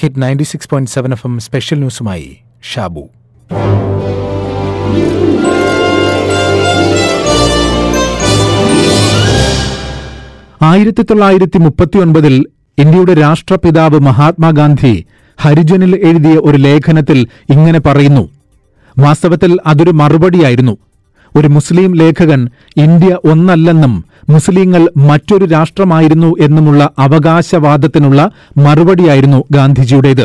Hit ninety six point seven F M special ന്യൂസുമായി ഷാബു ആയിരത്തി തൊള്ളായിരത്തി മുപ്പത്തിയൊൻപതിൽ ഇന്ത്യയുടെ രാഷ്ട്രപിതാവ് മഹാത്മാഗാന്ധി ഹരിജനിൽ എഴുതിയ ഒരു ലേഖനത്തിൽ ഇങ്ങനെ പറയുന്നു വാസ്തവത്തിൽ അതൊരു മറുപടിയായിരുന്നു ഒരു മുസ്ലിം ലേഖകൻ ഇന്ത്യ ഒന്നല്ലെന്നും മുസ്ലിങ്ങൾ മറ്റൊരു രാഷ്ട്രമായിരുന്നു എന്നുമുള്ള അവകാശവാദത്തിനുള്ള മറുപടിയായിരുന്നു ഗാന്ധിജിയുടേത്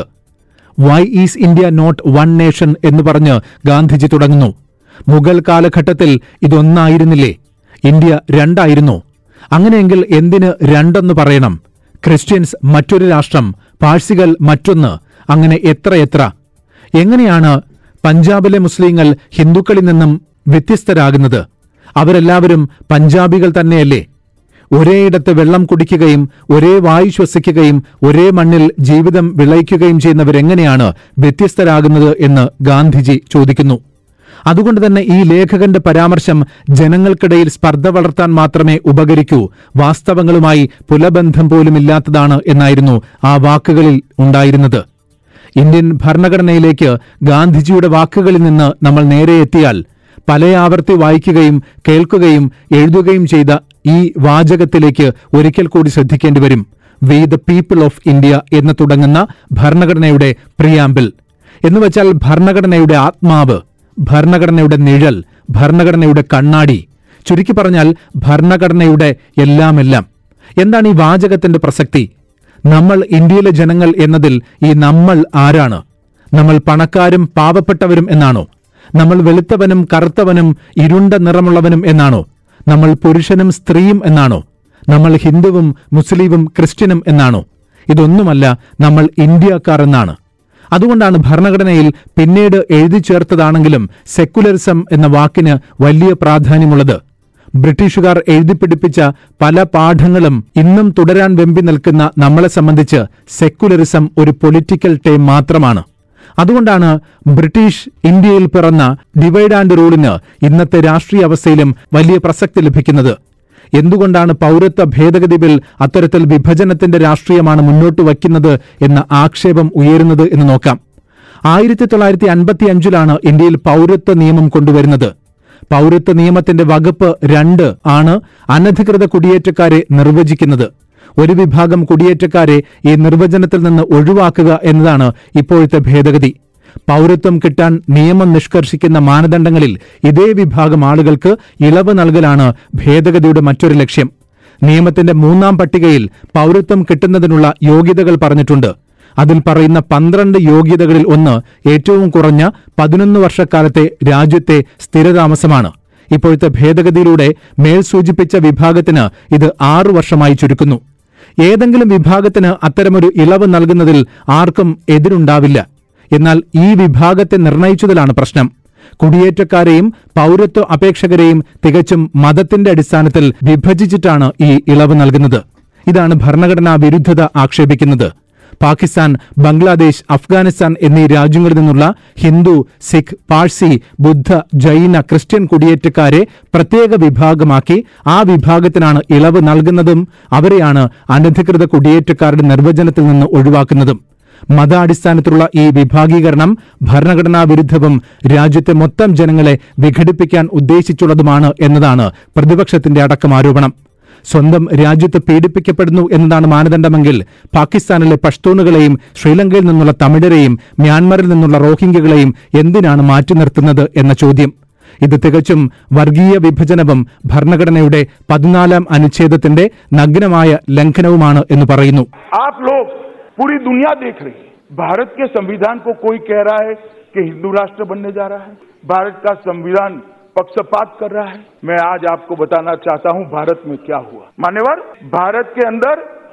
why is India not one nation എന്ന് പറഞ്ഞ് ഗാന്ധിജി തുടങ്ങുന്നു മുഗൾ കാലഘട്ടത്തിൽ ഇതൊന്നായിരുന്നില്ലേ ഇന്ത്യ രണ്ടായിരുന്നു അങ്ങനെയെങ്കിൽ എന്തിന് രണ്ടെന്ന് പറയണം ക്രിസ്ത്യൻസ് മറ്റൊരു രാഷ്ട്രം പാഴ്സികൾ മറ്റൊന്ന് അങ്ങനെ എത്രയെത്ര എങ്ങനെയാണ് പഞ്ചാബിലെ മുസ്ലിങ്ങൾ ഹിന്ദുക്കളിൽ നിന്നും വ്യത്യസ്തരാകുന്നത് അവരെല്ലാവരും പഞ്ചാബികൾ തന്നെയല്ലേ ഒരേയിടത്ത് വെള്ളം കുടിക്കുകയും ഒരേ വായു ശ്വസിക്കുകയും ഒരേ മണ്ണിൽ ജീവിതം വിളയിക്കുകയും ചെയ്യുന്നവരെങ്ങനെയാണ് വ്യത്യസ്തരാകുന്നത് എന്ന് ഗാന്ധിജി ചോദിക്കുന്നു അതുകൊണ്ട് തന്നെ ഈ ലേഖകന്റെ പരാമർശം ജനങ്ങൾക്കിടയിൽ സ്പർദ്ധ വളർത്താൻ മാത്രമേ ഉപകരിക്കൂ വാസ്തവങ്ങളുമായി പുലബന്ധം പോലുമില്ലാത്തതാണ് എന്നായിരുന്നു ആ വാക്കുകളിൽ ഉണ്ടായിരുന്നത് ഇന്ത്യൻ ഭരണഘടനയിലേക്ക് ഗാന്ധിജിയുടെ വാക്കുകളിൽ നിന്ന് നമ്മൾ നേരെ എത്തിയാൽ പലയാവർത്തി വായിക്കുകയും കേൾക്കുകയും എഴുതുകയും ചെയ്ത ഈ വാചകത്തിലേക്ക് ഒരിക്കൽ കൂടി ശ്രദ്ധിക്കേണ്ടി വരും we the people of India എന്ന് തുടങ്ങുന്ന ഭരണഘടനയുടെ പ്രിയാമ്പിൾ എന്നുവച്ചാൽ ഭരണഘടനയുടെ ആത്മാവ് ഭരണഘടനയുടെ നിഴൽ ഭരണഘടനയുടെ കണ്ണാടി ചുരുക്കി പറഞ്ഞാൽ ഭരണഘടനയുടെ എല്ലാമെല്ലാം എന്താണ് ഈ വാചകത്തിന്റെ പ്രസക്തി നമ്മൾ ഇന്ത്യയിലെ ജനങ്ങൾ എന്നതിൽ ഈ നമ്മൾ ആരാണ് നമ്മൾ പണക്കാരും പാവപ്പെട്ടവരും എന്നാണോ നമ്മൾ വെളുത്തവനും കറുത്തവനും ഇരുണ്ട നിറമുള്ളവനും എന്നാണോ നമ്മൾ പുരുഷനും സ്ത്രീയും എന്നാണോ നമ്മൾ ഹിന്ദുവും മുസ്ലിമും ക്രിസ്ത്യനും എന്നാണോ ഇതൊന്നുമല്ല നമ്മൾ ഇന്ത്യക്കാർ എന്നാണ് അതുകൊണ്ടാണ് ഭരണഘടനയിൽ പിന്നീട് എഴുതി ചേർത്തതാണെങ്കിലും സെക്കുലറിസം എന്ന വാക്കിന് വലിയ പ്രാധാന്യമുള്ളത് ബ്രിട്ടീഷുകാർ എഴുതിപ്പിടിപ്പിച്ച പല പാഠങ്ങളും ഇന്നും തുടരാൻ വെമ്പി നിൽക്കുന്ന നമ്മളെ സംബന്ധിച്ച് സെക്കുലറിസം ഒരു പൊളിറ്റിക്കൽ ടേം മാത്രമാണ് അതുകൊണ്ടാണ് ബ്രിട്ടീഷ് ഇന്ത്യയിൽ പിറന്ന ഡിവൈഡ് ആൻഡ് റൂളിന് ഇന്നത്തെ രാഷ്ട്രീയ അവസ്ഥയിലും വലിയ പ്രസക്തി ലഭിക്കുന്നത് എന്തുകൊണ്ടാണ് പൗരത്വ ഭേദഗതി ബിൽ അത്തരത്തിൽ വിഭജനത്തിന്റെ രാഷ്ട്രീയമാണ് മുന്നോട്ട് വയ്ക്കുന്നത് എന്ന ആക്ഷേപം ഉയരുന്നത് എന്ന് നോക്കാം ആയിരത്തി തൊള്ളായിരത്തി അൻപത്തി അഞ്ചിലാണ് ഇന്ത്യയിൽ പൗരത്വ നിയമം കൊണ്ടുവരുന്നത് പൗരത്വ നിയമത്തിന്റെ വകുപ്പ് രണ്ട് ആണ് അനധികൃത കുടിയേറ്റക്കാരെ നിർവചിക്കുന്നത് ഒരു വിഭാഗം കുടിയേറ്റക്കാരെ ഈ നിർവചനത്തിൽ നിന്ന് ഒഴിവാക്കുക എന്നതാണ് ഇപ്പോഴത്തെ ഭേദഗതി പൗരത്വം കിട്ടാൻ നിയമം നിഷ്കർഷിക്കുന്ന മാനദണ്ഡങ്ങളിൽ ഇതേ വിഭാഗം ആളുകൾക്ക് ഇളവ് നൽകലാണ് ഭേദഗതിയുടെ മറ്റൊരു ലക്ഷ്യം നിയമത്തിന്റെ മൂന്നാം പട്ടികയിൽ പൗരത്വം കിട്ടുന്നതിനുള്ള യോഗ്യതകൾ പറഞ്ഞിട്ടുണ്ട് അതിൽ പറയുന്ന പന്ത്രണ്ട് യോഗ്യതകളിൽ ഒന്ന് ഏറ്റവും കുറഞ്ഞ പതിനൊന്ന് വർഷക്കാലത്തെ രാജ്യത്തെ സ്ഥിരതാമസമാണ് ഇപ്പോഴത്തെ ഭേദഗതിയിലൂടെ മേൽ സൂചിപ്പിച്ച വിഭാഗത്തിന് ഇത് ആറു വർഷമായി ചുരുക്കുന്നു ഏതെങ്കിലും വിഭാഗത്തിന് അത്തരമൊരു ഇളവ് നൽകുന്നതിൽ ആർക്കും എതിരുണ്ടാവില്ല എന്നാൽ ഈ വിഭാഗത്തെ നിർണയിച്ചതിലാണ് പ്രശ്നം കുടിയേറ്റക്കാരെയും പൗരത്വ അപേക്ഷകരെയും തികച്ചും മതത്തിന്റെ അടിസ്ഥാനത്തിൽ വിഭജിച്ചിട്ടാണ് ഈ ഇളവ് നൽകുന്നത് ഇതാണ് ഭരണഘടനാ വിരുദ്ധത ആക്ഷേപിക്കുന്നത് പാകിസ്ഥാൻ ബംഗ്ലാദേശ് അഫ്ഗാനിസ്ഥാൻ എന്നീ രാജ്യങ്ങളിൽ നിന്നുള്ള ഹിന്ദു സിഖ് പാഴ്സി ബുദ്ധ ജൈന ക്രിസ്ത്യൻ കുടിയേറ്റക്കാരെ പ്രത്യേക വിഭാഗമാക്കി ആ വിഭാഗത്തിനാണ് ഇളവ് നൽകുന്നതും അവരെയാണ് അനധികൃത കുടിയേറ്റക്കാരുടെ നിർവചനത്തിൽ നിന്ന് ഒഴിവാക്കുന്നതും മതാടിസ്ഥാനത്തിലുള്ള ഈ വിഭാഗീകരണം ഭരണഘടനാ വിരുദ്ധവും രാജ്യത്തെ മൊത്തം ജനങ്ങളെ വിഘടിപ്പിക്കാൻ ഉദ്ദേശിച്ചുള്ളതുമാണ് എന്നതാണ് പ്രതിപക്ഷത്തിന്റെ അടക്കം ആരോപണം സ്വന്തം രാജ്യത്ത് പീഡിപ്പിക്കപ്പെടുന്നു എന്നതാണ് മാനദണ്ഡമെങ്കിൽ പാകിസ്ഥാനിലെ പഷ്തൂണുകളെയും ശ്രീലങ്കയിൽ നിന്നുള്ള തമിഴരെയും മ്യാൻമറിൽ നിന്നുള്ള റോഹിംഗ്യകളെയും എന്തിനാണ് മാറ്റി നിർത്തുന്നത് എന്ന ചോദ്യം ഇത് തികച്ചും വർഗീയ വിഭജനവും ഭരണഘടനയുടെ പതിനാലാം അനുച്ഛേദത്തിന്റെ നഗ്നമായ ലംഘനവുമാണ് എന്ന് പറയുന്നു आप लोग पूरी दुनिया देख रही है भारत के संविधान को कोई कह रहा है कि हिंदू राष्ट्र बनने जा रहा है भारत का संविधान पक्षपात कर रहा है मैं आज आपको बताना चाहता हूं भारत में क्या हुआ मान्यवर भारत के अंदर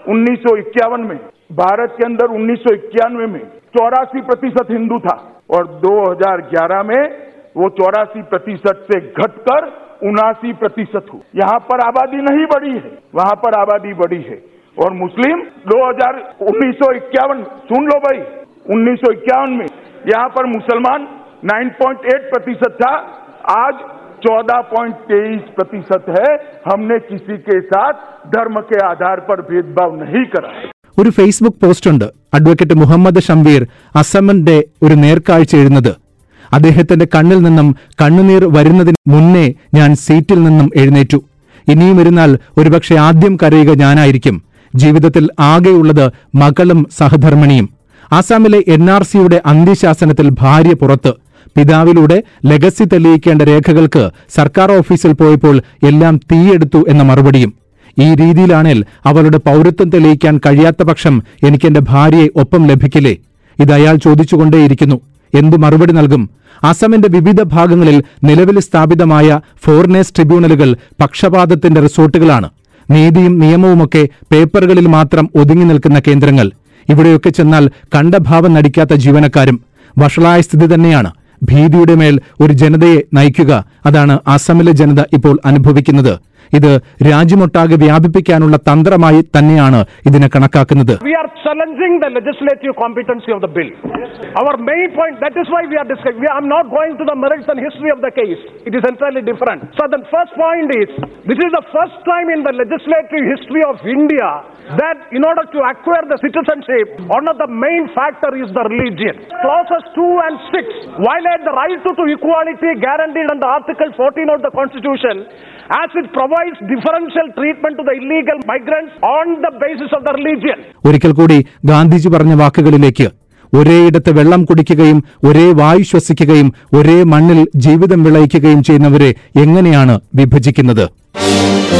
1951 में भारत के अंदर 1991 में चौरासी प्रतिशत हिंदू था और 2011 में वो चौरासी प्रतिशत से घटकर उनासी प्रतिशत हुई यहाँ पर आबादी नहीं बढ़ी है वहां पर आबादी बढ़ी है और मुस्लिम 2000 1951 सुन लो भाई 1951 में यहाँ पर मुसलमान 9.8 प्रतिशत था आज 14.23 प्रतिशत है हमने किसी के साथ धर्म के आधार पर भेदभाव नहीं करा है ഒരു ഫേസ്ബുക്ക് പോസ്റ്റുണ്ട് അഡ്വക്കേറ്റ് മുഹമ്മദ് ഷംബീർ അസമിന്റെ ഒരു നേർക്കാഴ്ച എഴുതുന്നത് അദ്ദേഹത്തിന്റെ കണ്ണിൽ നിന്നും കണ്ണുനീർ വരുന്നതിന് മുന്നേ ഞാൻ സീറ്റിൽ നിന്നും എഴുന്നേറ്റു ഇനിയും ഇരുന്നാൽ ഒരുപക്ഷെ ആദ്യം കരയുക ഞാനായിരിക്കും ജീവിതത്തിൽ ആകെയുള്ളത് മകളും സഹധർമ്മിണിയും ആസാമിലെ എൻ ആർ സിയുടെ അന്ത്യശാസനത്തിൽ ഭാര്യ പുറത്ത് പിതാവിലൂടെ ലെഗസി തെളിയിക്കേണ്ട രേഖകൾക്ക് സർക്കാർ ഓഫീസിൽ പോയപ്പോൾ എല്ലാം തീയെടുത്തു എന്ന മറുപടിയും ഈ രീതിയിലാണേൽ അവളുടെ പൗരത്വം തെളിയിക്കാൻ കഴിയാത്ത പക്ഷം എനിക്കെന്റെ ഭാര്യയെ ഒപ്പം ലഭിക്കില്ലേ ഇത് അയാൾ ചോദിച്ചുകൊണ്ടേയിരിക്കുന്നു എന്തു മറുപടി നൽകും അസമിന്റെ വിവിധ ഭാഗങ്ങളിൽ നിലവിൽ സ്ഥാപിതമായ ഫോറിനേഴ്സ് ട്രിബ്യൂണലുകൾ പക്ഷപാതത്തിന്റെ റിസോർട്ടുകളാണ് നീതിയും നിയമവുമൊക്കെ പേപ്പറുകളിൽ മാത്രം ഒതുങ്ങി നിൽക്കുന്ന കേന്ദ്രങ്ങൾ ഇവിടെയൊക്കെ ചെന്നാൽ കണ്ടഭാവം നടിക്കാത്ത ജീവനക്കാരും വഷളായ സ്ഥിതി തന്നെയാണ് ഭീതിയുടെ മേൽ ഒരു ജനതയെ നയിക്കുക അതാണ് അസമിലെ ജനത ഇപ്പോൾ അനുഭവിക്കുന്നത് ഇത് രാജ്യമൊട്ടാകെ വ്യാപിപ്പിക്കാനുള്ള തന്ത്രമായി തന്നെയാണ് ഇതിനെ കണക്കാക്കുന്നത് We are challenging the legislative competency of the bill. Our main point, that is why we are discussing. We, I'm not going to the merits and history of the case. It is entirely different. So the first point is, this is the first time in the legislative history of India that in order to acquire the citizenship, one of the main factor is the religion. Clauses 2 and 6 violate the right to, to equality guaranteed under Article 14 of the Constitution as it provides differential treatment to the illegal migrants on the basis of the religion. ഒരിക്കൽ കൂടി ഗാന്ധിജി പറഞ്ഞ വാക്കുകളിലേക്ക് ഒരേയിടത്ത് വെള്ളം കുടിക്കുകയും ഒരേ വായു ശ്വസിക്കുകയും ഒരേ മണ്ണിൽ ജീവിതം വിളയിക്കുകയും ചെയ്യുന്നവരെ എങ്ങനെയാണ് വിഭജിക്കുന്നത്